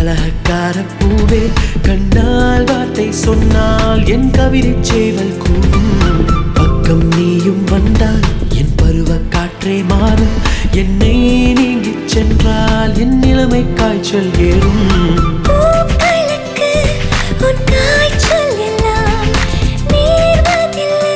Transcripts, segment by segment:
கலகக்கார பூவே கண்ணால் வார்த்தை சொன்னால் என் கவிதை சேவல் கூவும் பக்கம் நீயும் வந்தால் என் பருவ காற்றே மாறும் என்னை நீங்கிச் சென்றால் என் நிலைமை காய்ச்சல் ஏறும் பூக்களுக்கு உன் காய்ச்சல் எல்லாம் நேர்வதில்லை.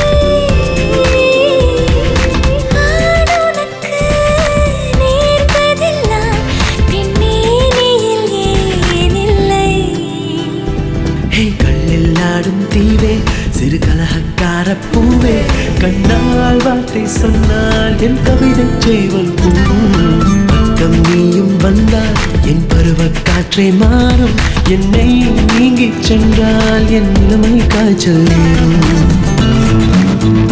ஆணுனக்கு நேர்வதெல்லாம் பெண்மேனியில் ஏன் இல்லை? ஹே கல்லில் ஆடும் தீவே சிறு கலகக்கார பூவே கண்ணால் வார்த்தை சொன்னால் என் கவிதை சேவல் கூவும் பக்கம் நீயும் வந்தால் என் பருவ காற்றே மாறும் என்னை நீங்கிச் சென்றால் என் நிலைமை காய்ச்சல் ஏறும்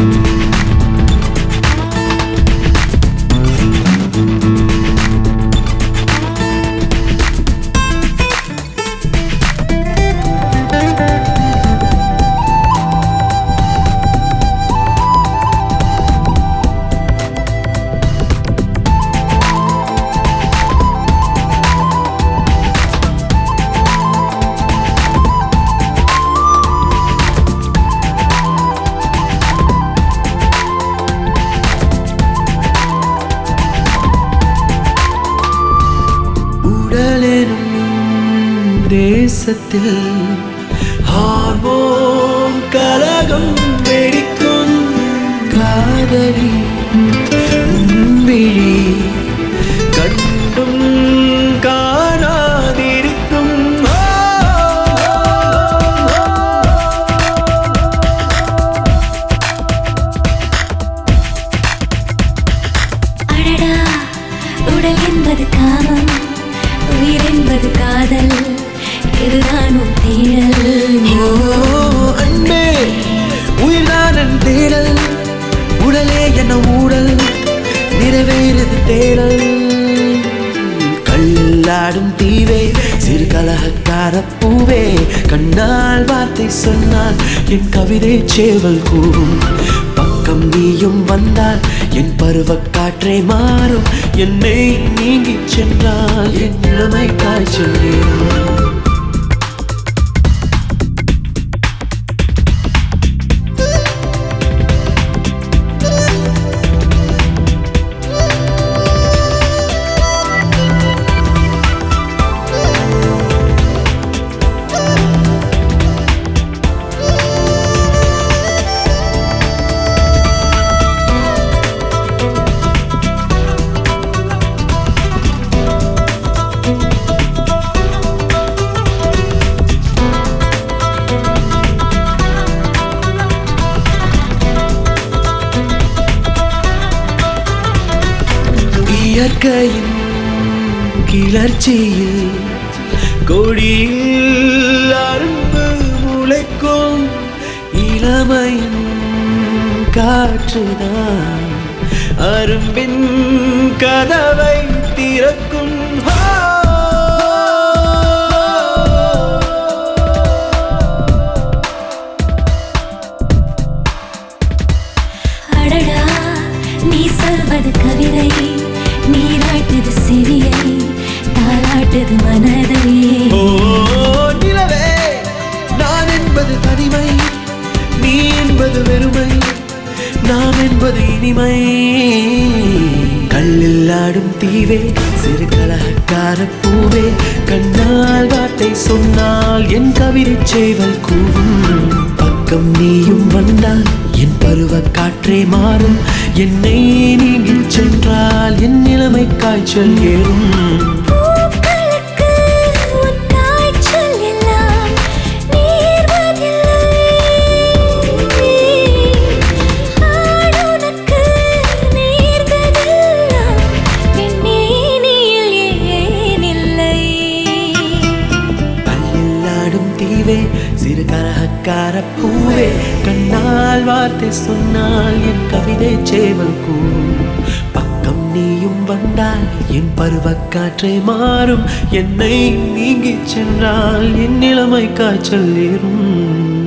உடலெனும் தேசத்தில் ஹார்மோன் கலகம் வெடிக்கும் காதலி உன்விழி கண்டும் காணாதிருக்கும் ஆ, அடடா உடல் என்பது காமம் உயிர் என்பது காதல் இதுதான் உன் தேடல் ஓ, அன்பே உயிர்தான் என் தேடல் உடலே என்ன ஊடல் நிறைவேறது தேடல் கல்லாடும் தீவே சிறு கலகக்கார பூவே கண்ணால் வார்த்தை சொன்னால் என் கவிதை சேவல் கூறும் பக்கம் நீயும் வந்தால் என் பருவ காற்றே மாறும் என்னை நீங்கிச் சென்றால் என் இளமை காய்ச்சல் ஏறும். இயற்கையின் கிளர்ச்சியில் கொடியில் அரும்பு முளைக்கும் இளமையின் காற்றுதான் அரும்பின் கதவை திறக்கும் அடடா நீ சொல்வது கவிதை நீராட்டுது செவியை தாளாட்டுது மனதை ஓ நிலவே நான் என்பது தனிமை நீ என்பது வெறுமை நாம் என்பது இனிமை கல்லில் ஆடும் தீவே சிறு கலகக்கார பூவே கண்ணால் வார்த்தை சொன்னால் என் கவிதை சேவல் கூவும் பக்கம் நீயும் வந்தால் என் பருவ காற்றே மாறும் என்னை நீங்கிச் சென்றால் என் நிலைமை காய்ச்சல் ஏறும் பூக்களுக்கு உன் காய்ச்சல் எல்லாம் நேர்வதில்லை. ஆணுனக்கு நேர்வதெல்லாம் பெண்மேனியில் ஏன் இல்லை? பல்லாடும் தீவே சிறு கரகக்கார பூவே கண்ணால் வார்த்தை சொன்னால் என் கவிதை சேவல் கூறும் பக்கம் நீயும் வந்தால் என் பருவக்காற்றே மாறும் என்னை நீங்கிச் சென்றால் என் நிலைமை காய்ச்சல் ஏறும்